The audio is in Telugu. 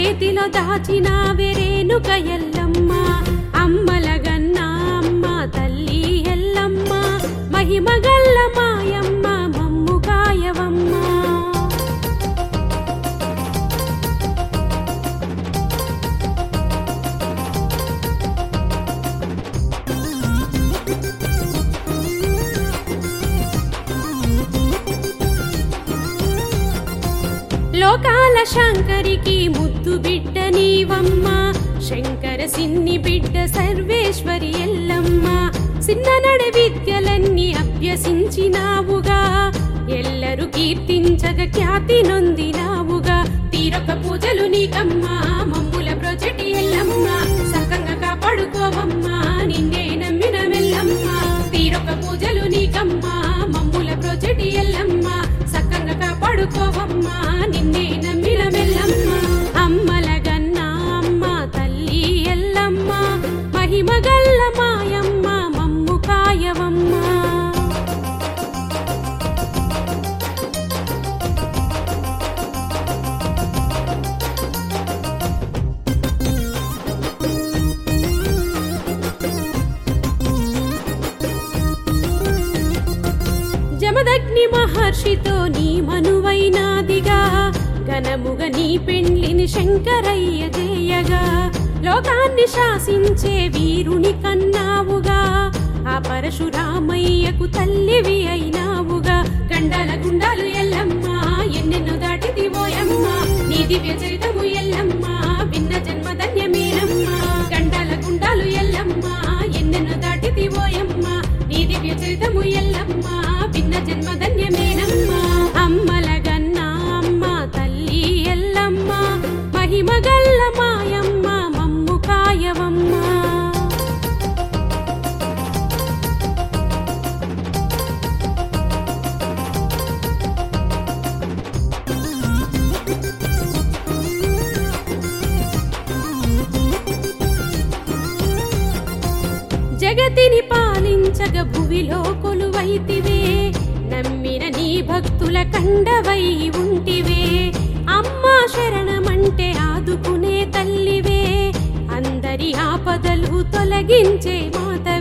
చేతిలో దాచిన వెరేనుక ఎల్లమ్మ అమ్మలగన్న అమ్మ తల్లి ఎల్లమ్మ మహిమగల్ల మాయమ్మ మమ్ము కాయవమ్మ లోకాల శంకరికి ముద్దు బిడ్డ నీవమ్మ శంకర సిన్ని బిడ్డ సర్వేశ్వరి ఎల్లమ్మ సిన్ననడ విద్యలన్నీ అభ్యసించినావుగా ఎల్లరు కీర్తించగ ఖ్యాతి నొందినావుగా తీరొక పూజలు నీకమ్మా మమ్ముల ప్రొజటి ఎల్లమ్మ సకంగా కాపాడుకోవమ్మా నిన్నే నమ్మిన మెల్లమ్మ తీరొక పూజలు నీకమ్మా మమ్ముల ప్రొజటి ఎల్లమ్మ సకంగా కాపాడుకోవమ్మా నిన్నే నమ్మిన మెల్లమ్మ అమ్మలగన్న అమ్మ తల్లి ఎల్లమ్మ మహిమగల్ల మాయమ్మ మమ్ము కాయవమ్మ జమదగ్ని మహర్షితో నీ మనువైనాదిగా ఘనముగ నీ పెండ్లిని శంకరయ్య జేయగా లోకాన్ని శాసించే వీరుని కన్నావుగా ఆ పరశురామయ్యకు తల్లివి అయినావుగా గండాల గుండాలు ఎల్లమ్మ ఎన్నెన్నో దాటిది ఓయమ్మ నీ దివ్య చరితము ఎల్లమ్మ విన్న జన్మ ధన్యమేనమ్మ గండాల గుండాలు ఎల్లమ్మ ఎన్నెన్నో దాటిది ఓయమ్మ నీ దివ్య చరితము ఎల్లమ్మ విన్న జన్మ ధన్యమేనమ్మ అమ్మలగన్న అమ్మ తల్లి ఎల్లమ్మ మహిమగల్ల మాయమ్మ మమ్ము కాయవమ్మ జగతిని పాలించగ భువిలో కొలువైతివే నమ్మిన నీ భక్తుల కండవై ఉంటివే అమ్మా శరణమంటే ఆదుకునే తల్లివే అందరి ఆపదలు తొలగించే మాత